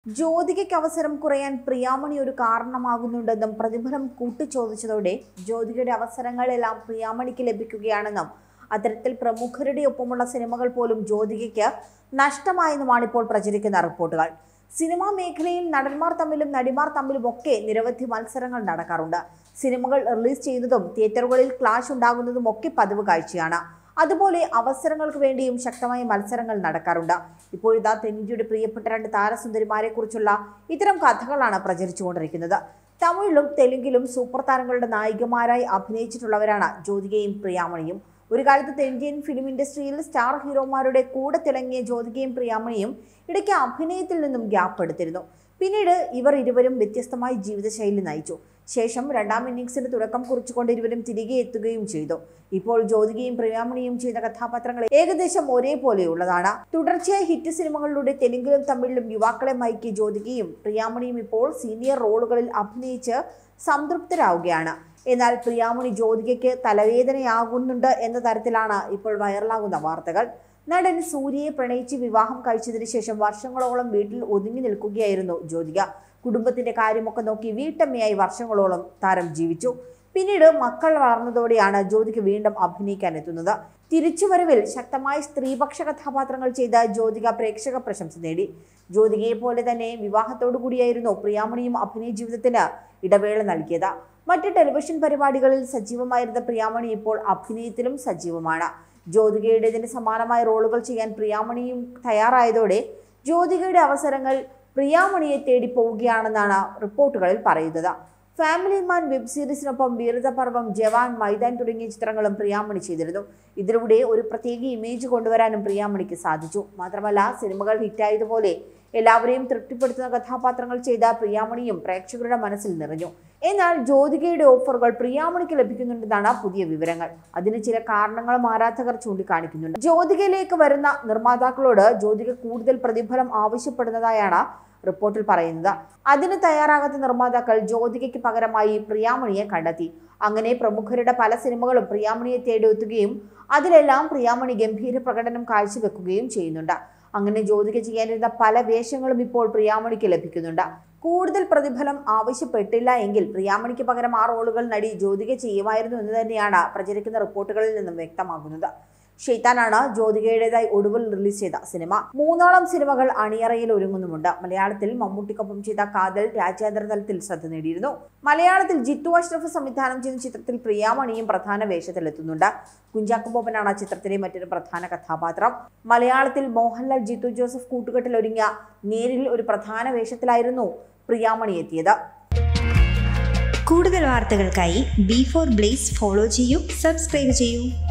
ജ്യോതികയ്ക്ക് അവസരം കുറയാൻ പ്രിയാമണി ഒരു കാരണമാകുന്നുണ്ടെന്നും പ്രതിഫലം കൂട്ടിച്ചോദിച്ചതോടെ ജ്യോതികയുടെ അവസരങ്ങളെല്ലാം പ്രിയാമണിക്ക് ലഭിക്കുകയാണെന്നും അത്തരത്തിൽ പ്രമുഖരുടെ ഒപ്പമുള്ള സിനിമകൾ പോലും ജ്യോതികയ്ക്ക് നഷ്ടമായെന്നുമാണ് ഇപ്പോൾ പ്രചരിക്കുന്ന റിപ്പോർട്ടുകൾ സിനിമാ മേഖലയിൽ നടന്മാർ തമ്മിലും നടിമാർ തമ്മിലും ഒക്കെ നിരവധി മത്സരങ്ങൾ നടക്കാറുണ്ട് സിനിമകൾ റിലീസ് ചെയ്യുന്നതും തിയേറ്ററുകളിൽ ക്ലാഷ് ഉണ്ടാകുന്നതും ഒക്കെ പതിവ് കാഴ്ചയാണ് അതുപോലെ അവസരങ്ങൾക്ക് വേണ്ടിയും ശക്തമായ മത്സരങ്ങൾ നടക്കാറുണ്ട് ഇപ്പോഴിതാ തെന്നിന്ത്യയുടെ പ്രിയപ്പെട്ട രണ്ട് താരസുന്ദരിമാരെ കുറിച്ചുള്ള ഇത്തരം കഥകളാണ് പ്രചരിച്ചുകൊണ്ടിരിക്കുന്നത് തമിഴിലും തെലുങ്കിലും സൂപ്പർ താരങ്ങളുടെ നായികമാരായി അഭിനയിച്ചിട്ടുള്ളവരാണ് ജ്യോതികയും പ്രിയാമണിയും ഒരു കാലത്ത് തെന്നിന്ത്യൻ ഫിലിം ഇൻഡസ്ട്രിയിൽ സ്റ്റാർ ഹീറോമാരുടെ കൂടെ തിളങ്ങിയ ജ്യോതികയും പ്രിയാമണിയും ഇടയ്ക്ക് അഭിനയത്തിൽ നിന്നും ഗ്യാപ്പ് എടുത്തിരുന്നു പിന്നീട് ഇവർ ഇരുവരും വ്യത്യസ്തമായി ജീവിതശൈലി നയിച്ചു ശേഷം രണ്ടാം ഇന്നിംഗ്സിന് തുടക്കം കുറിച്ചുകൊണ്ട് ഇരുവരും തിരികെ എത്തുകയും ചെയ്തു ഇപ്പോൾ ജ്യോതികയും പ്രിയാമണിയും ചെയ്ത കഥാപാത്രങ്ങൾ ഏകദേശം ഒരേപോലെയുള്ളതാണ് തുടർച്ചയായി ഹിറ്റ് സിനിമകളിലൂടെ തെലുങ്കിലും തമിഴിലും യുവാക്കളെ മയക്കിയ ജ്യോതികയും പ്രിയാമണിയും ഇപ്പോൾ സീനിയർ റോളുകളിൽ അഭിനയിച്ച് സംതൃപ്തരാവുകയാണ് എന്നാൽ പ്രിയാമണി ജ്യോതികയ്ക്ക് തലവേദനയാകുന്നുണ്ട് എന്ന തരത്തിലാണ് ഇപ്പോൾ വൈറലാകുന്ന വാർത്തകൾ നടൻ സൂര്യയെ പ്രണയിച്ച് വിവാഹം കഴിച്ചതിന് ശേഷം വർഷങ്ങളോളം വീട്ടിൽ ഒതുങ്ങി നിൽക്കുകയായിരുന്നു ജ്യോതിക കുടുംബത്തിന്റെ കാര്യമൊക്കെ നോക്കി വീട്ടമ്മയായി വർഷങ്ങളോളം താരം ജീവിച്ചു പിന്നീട് മക്കൾ വളർന്നതോടെയാണ് ജ്യോതിക വീണ്ടും അഭിനയിക്കാൻ എത്തുന്നത് തിരിച്ചുവരവിൽ ശക്തമായ സ്ത്രീപക്ഷ കഥാപാത്രങ്ങൾ ചെയ്ത ജ്യോതിക പ്രേക്ഷക പ്രശംസ നേടി ജ്യോതികയെ പോലെ തന്നെ വിവാഹത്തോടു കൂടിയായിരുന്നു പ്രിയാമണിയും അഭിനയ ജീവിതത്തിന് ഇടവേള നൽകിയത് മറ്റ് ടെലിവിഷൻ പരിപാടികളിൽ സജീവമായിരുന്ന പ്രിയാമണി ഇപ്പോൾ അഭിനയത്തിലും സജീവമാണ് ജ്യോതികയുടേതിന് സമാനമായ റോളുകൾ ചെയ്യാൻ പ്രിയാമണിയും തയ്യാറായതോടെ ജ്യോതികയുടെ അവസരങ്ങൾ പ്രിയാമണിയെ തേടി പോവുകയാണെന്നാണ് റിപ്പോർട്ടുകളിൽ പറയുന്നത് ഫാമിലി മാൻ വെബ് സീരീസിനൊപ്പം വീരതപർവം ജവാൻ മൈതാൻ തുടങ്ങിയ ചിത്രങ്ങളും പ്രിയാമണി ചെയ്തിരുന്നു ഇതിലൂടെ ഒരു പ്രത്യേക ഇമേജ് കൊണ്ടുവരാനും പ്രിയാമണിക്ക് സാധിച്ചു മാത്രമല്ല സിനിമകൾ ഹിറ്റായതുപോലെ എല്ലാവരെയും തൃപ്തിപ്പെടുത്തുന്ന കഥാപാത്രങ്ങൾ ചെയ്ത പ്രിയാമണിയും പ്രേക്ഷകരുടെ മനസ്സിൽ നിറഞ്ഞു എന്നാൽ ജ്യോതികയുടെ ഓഫറുകൾ പ്രിയാമണിക്ക് ലഭിക്കുന്നുണ്ടെന്നാണ് പുതിയ വിവരങ്ങൾ അതിന് ചില കാരണങ്ങളും ആരാധകർ ചൂണ്ടിക്കാണിക്കുന്നുണ്ട് ജ്യോതികയിലേക്ക് വരുന്ന നിർമ്മാതാക്കളോട് ജ്യോതിക കൂടുതൽ പ്രതിഫലം ആവശ്യപ്പെടുന്നതായാണ് റിപ്പോർട്ടിൽ പറയുന്നത് അതിന് തയ്യാറാകാത്ത നിർമ്മാതാക്കൾ ജ്യോതികയ്ക്ക് പകരമായി പ്രിയാമണിയെ കണ്ടെത്തി അങ്ങനെ പ്രമുഖരുടെ പല സിനിമകളും പ്രിയാമണിയെ തേടിയെത്തുകയും അതിലെല്ലാം പ്രിയാമണി ഗംഭീര പ്രകടനം കാഴ്ചവെക്കുകയും ചെയ്യുന്നുണ്ട് അങ്ങനെ ജ്യോതിക ചെയ്യാനിരുന്ന പല വേഷങ്ങളും ഇപ്പോൾ പ്രിയാമണിക്ക് ലഭിക്കുന്നുണ്ട് കൂടുതൽ പ്രതിഫലം ആവശ്യപ്പെട്ടില്ല എങ്കിൽ പ്രിയാമണിക്ക് പകരം ആ റോളുകൾ നടി ജ്യോതിക ചെയ്യുമായിരുന്നു എന്ന് തന്നെയാണ് പ്രചരിക്കുന്ന റിപ്പോർട്ടുകളിൽ നിന്നും വ്യക്തമാകുന്നത് ഷെയ്ത്താനാണ് ജ്യോതികയുടേതായി ഒടുവിൽ റിലീസ് ചെയ്ത സിനിമ മൂന്നോളം സിനിമകൾ അണിയറയിൽ ഒരുങ്ങുന്നുമുണ്ട് മലയാളത്തിൽ മമ്മൂട്ടിക്കൊപ്പം ചെയ്ത കാതൽ രാജ്യാന്തര തലത്തിൽ ശ്രദ്ധ നേടിയിരുന്നു മലയാളത്തിൽ ജിത്തു അഷ്റഫ് സംവിധാനം ചെയ്ത ചിത്രത്തിൽ പ്രിയാമണിയും പ്രധാന വേഷത്തിലെത്തുന്നുണ്ട് കുഞ്ചാക്കോ ബോബനാണ് ചിത്രത്തിലെ മറ്റൊരു പ്രധാന കഥാപാത്രം മലയാളത്തിൽ മോഹൻലാൽ ജിത്തു ജോസഫ് കൂട്ടുകെട്ടിൽ ഒരുങ്ങിയ നേരിൽ ഒരു പ്രധാന വേഷത്തിലായിരുന്നു പ്രിയാമണി എത്തിയത് കൂടുതൽ വാർത്തകൾക്കായി ബി ഫോർ ബ്ലേസ് ഫോളോ ചെയ്യൂ സബ്സ്ക്രൈബ് ചെയ്യൂ